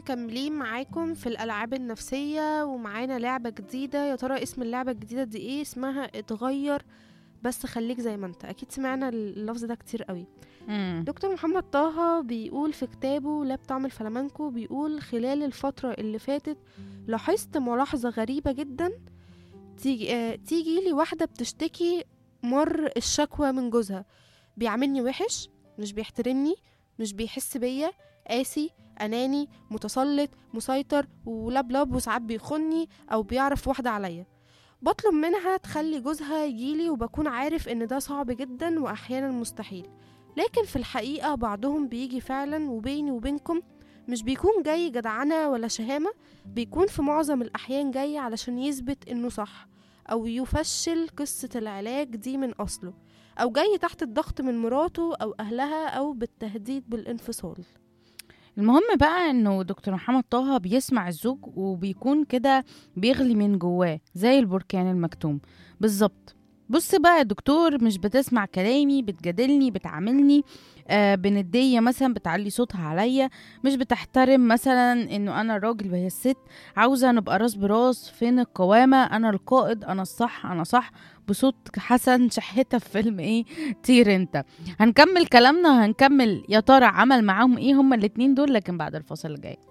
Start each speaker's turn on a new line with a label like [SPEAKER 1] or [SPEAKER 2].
[SPEAKER 1] مكملين معاكم في الألعاب النفسية ومعانا لعبة جديدة يا ترى اسم اللعبة الجديدة دي ايه اسمها اتغير بس خليك زي ما انت اكيد سمعنا اللفظ ده كتير قوي
[SPEAKER 2] مم.
[SPEAKER 1] دكتور محمد طه بيقول في كتابه لا بطعم الفلامنكو بيقول خلال الفترة اللي فاتت لاحظت ملاحظة غريبة جدا تيجي, آه تيجي لي واحدة بتشتكي مر الشكوى من جوزها بيعاملني وحش مش بيحترمني مش بيحس بيا قاسي أناني متسلط مسيطر ولبلب وساعات بيخني أو بيعرف واحدة عليا بطلب منها تخلي جوزها يجيلي وبكون عارف إن ده صعب جدا وأحيانا مستحيل لكن في الحقيقة بعضهم بيجي فعلا وبيني وبينكم مش بيكون جاي جدعنة ولا شهامة بيكون في معظم الأحيان جاي علشان يثبت إنه صح أو يفشل قصة العلاج دي من أصله أو جاي تحت الضغط من مراته أو أهلها أو بالتهديد بالانفصال
[SPEAKER 2] المهم بقى انه دكتور محمد طه بيسمع الزوج وبيكون كده بيغلي من جواه زي البركان المكتوم بالظبط بص بقى يا دكتور مش بتسمع كلامي بتجادلني بتعاملني آه بندية مثلا بتعلي صوتها عليا مش بتحترم مثلا انه انا الراجل وهي الست عاوزة نبقى راس براس فين القوامة انا القائد انا الصح انا صح بصوت حسن شحتة في فيلم ايه طير انت هنكمل كلامنا وهنكمل يا ترى عمل معاهم ايه هما الاتنين دول لكن بعد الفاصل الجاي